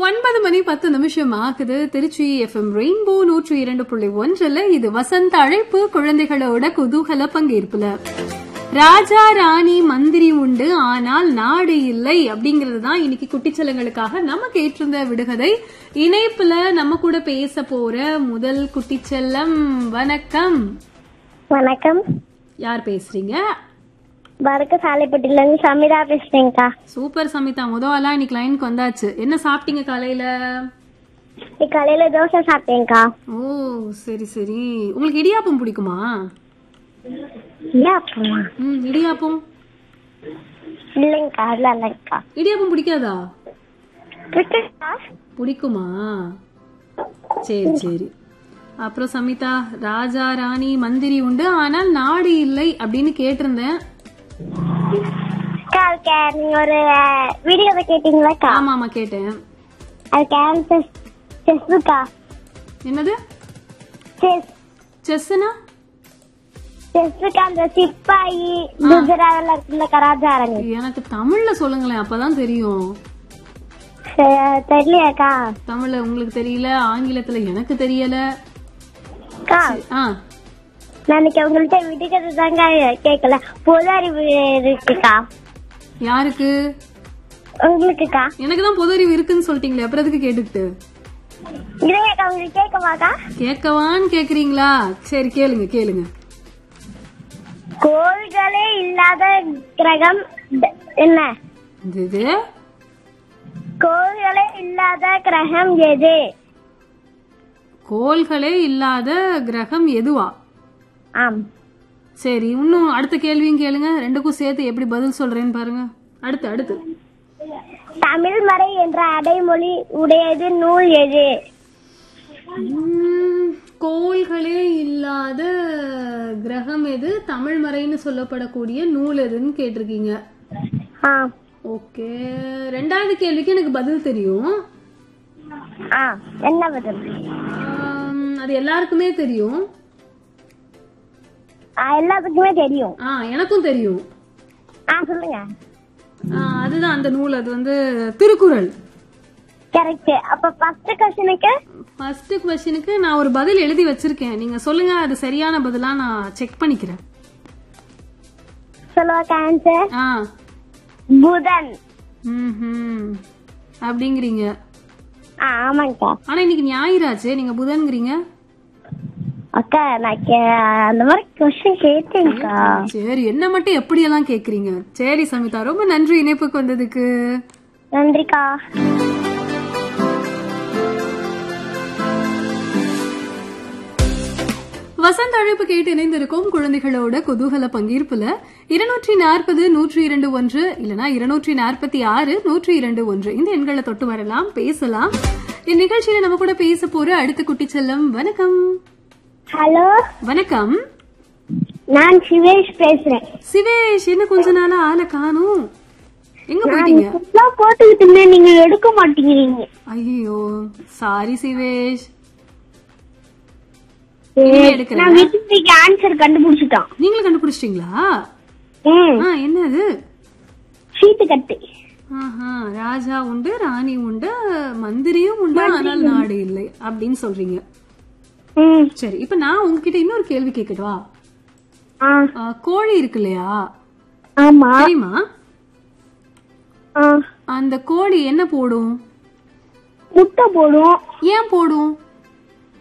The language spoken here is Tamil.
ஒன்பது மணி பத்து நிமிஷம் ஆகுது திருச்சி எஃப்எம் ரெயின்போ நூற்றி இரண்டு புள்ளி ஒன்றுல இது வசந்த அழைப்பு குழந்தைகளோட குதூகல பங்கேற்புல ராஜா ராணி மந்திரி உண்டு ஆனால் நாடு இல்லை அப்படிங்கறது தான் இன்னைக்கு குட்டிச்சலங்களுக்காக நம்ம கேட்டிருந்த விடுகதை இணைப்புல நம்ம கூட பேச போற முதல் குட்டிச்செல்லம் வணக்கம் வணக்கம் யார் பேசுறீங்க வடக்கு சாலைப்பட்டில இருந்து சமிதா பேசுறேங்க்கா சூப்பர் சமிதா முதலா இன்னைக்கு லைனுக்கு வந்தாச்சு என்ன சாப்பிட்டீங்க காலையில காலையில தோசை சாப்பிட்டேங்க்கா ஓ சரி சரி உங்களுக்கு இடியாப்பம் பிடிக்குமா இடியாப்பமா ம் இடியாப்பம் இல்லைங்கக்கா இல்ல இல்லைங்கக்கா இடியாப்பம் பிடிக்காதா இருக்குக்கா பிடிக்குமா சரி சரி அப்புறம் சமிதா ராஜா ராணி மந்திரி உண்டு ஆனால் நாடு இல்லை அப்படின்னு கேட்டிருந்தேன் அக்கா அதுக்கு நீங்க ஒரு வீடியோ கேட்டீங்களாக்கா ஆமா ஆமா கேட்டேன் அதுக்கு ஆன்சர் செஸ்ஸுக்கா என்னது செஸ் செஸ்னா செஸ்ஸுக்கு அந்த சிப்பாயி குஜராத்ல இருக்குல்ல கராச்சாரங்க எனக்கு தமிழ்ல சொல்லுங்களேன் அப்பதான் தெரியும் தெரியலையாக்கா தமிழ்ல உங்களுக்கு தெரியல ஆங்கிலத்துல எனக்கு தெரியல அக்கா ஆ நான் இன்னைக்கு உங்கள்கிட்ட விடுக்கிறது தாங்க கேட்கல பொது அறிவு இருக்குக்கா யாருக்கு உங்களுக்குக்கா எனக்கு தான் பொது அறிவு இருக்குன்னு சொல்லிட்டீங்களே அப்புறம் எதுக்கு கேட்டுக்கிட்டு இல்லையாக்கா உங்களுக்கு கேட்கவாக்கா கேட்கவான்னு கேக்குறீங்களா சரி கேளுங்க கேளுங்க கோள்களே இல்லாத கிரகம் ட- என்ன இது இது கோள்களே இல்லாத கிரகம் எது கோள்களே இல்லாத கிரகம் எதுவா ஆம் சரி இன்னும் அடுத்த கேள்வியும் கேளுங்க ரெண்டுக்கும் சேர்த்து எப்படி பதில் சொல்றேன்னு பாருங்க அடுத்து அடுத்து தமிழ் மறை என்ற அடைமொழி உடையது நூல் எது உம், கோள்களே இல்லாத கிரகம் எது தமிழ் மறைன்னு சொல்லப்படக்கூடிய நூல் எதுன்னு கேட்டிருக்கீங்க ஆம் ஓகே ரெண்டாவது கேள்விக்கு எனக்கு பதில் தெரியும் ஆ என்ன பதில் ஆம், அது எல்லாருக்குமே தெரியும் ஆ, எல்லாத்துக்குமே தெரியும் ஆ எனக்கும் தெரியும் ஆ சொல்லுங்க ஆ, அதுதான் அந்த நூல் அது வந்து திருக்குறள் கரெக்ட் அப்ப ஃபர்ஸ்ட் கொஸ்டினுக்கு ஃபர்ஸ்ட் கொஸ்டினுக்கு நான் ஒரு பதில் எழுதி வச்சிருக்கேன் நீங்க சொல்லுங்க அது சரியான பதிலா நான் செக் பண்ணிக்கிறேன் சொல்லுவாக்கா ஆன்சர் ஆ புதன் ம்ஹும். அப்படிங்கிறீங்க ஆ ஆமாங்கக்கா ஆனா இன்னைக்கு ஞாயிறாச்சே நீங்க புதன்கிறீங்க அக்கா நான் கே- அந்த மாதிரி கொஸ்டின் கேட்டேங்க்கா சரி என்ன மட்டும் எப்படியெல்லாம் கேக்குறீங்க சரி சமிதா ரொம்ப நன்றி இணைப்புக்கு வந்ததுக்கு நன்றிக்கா வசந்த அழைப்பு கேட்டு இணைந்திருக்கும் குழந்தைகளோட குதூகல பங்கேற்புல இருநூற்றி நாற்பது நூற்றி இரண்டு ஒன்று இல்லனா இருநூற்றி நாற்பத்தி ஆறு நூற்றி இரண்டு ஒன்று இந்த எண்களை தொட்டு வரலாம் பேசலாம் இந்நிகழ்ச்சியில நம்ம கூட பேச போற அடுத்த குட்டி செல்லம் வணக்கம் ஹலோ வணக்கம் நான் சிவேஷ் பேசுறேன் சிவேஷ் என்ன கொஞ்ச நாளா ஆளை காணும் எங்க போயிட்டீங்க நான் போட்டுக்கிட்டு இருந்தேன் நீங்க எடுக்க மாட்டேங்கிறீங்க ஐயோ சாரி சிவேஷ் இனிமே நான் எடுக்கிறேன் வீட்டுக்கு ஆன்சர் கண்டுபிடிச்சிட்டான் நீங்களும் கண்டுபிடிச்சிட்டீங்களா ம் ஆ என்னது சீட்டு கட்டு ஆஹா ராஜா உண்டு ராணி உண்டு மந்திரியும் உண்டு ஆனால் நாடு இல்லை அப்படின்னு சொல்றீங்க ம் சரி இப்ப நான் உங்ககிட்ட இன்னொரு கேள்வி கேட்கட்டவா ஆ ஆ, கோழி இருக்கு இல்லையா ஆமா தெரியுமா ஆ அந்த கோழி என்ன போடும் முட்டை போடும் ஏன் போடும்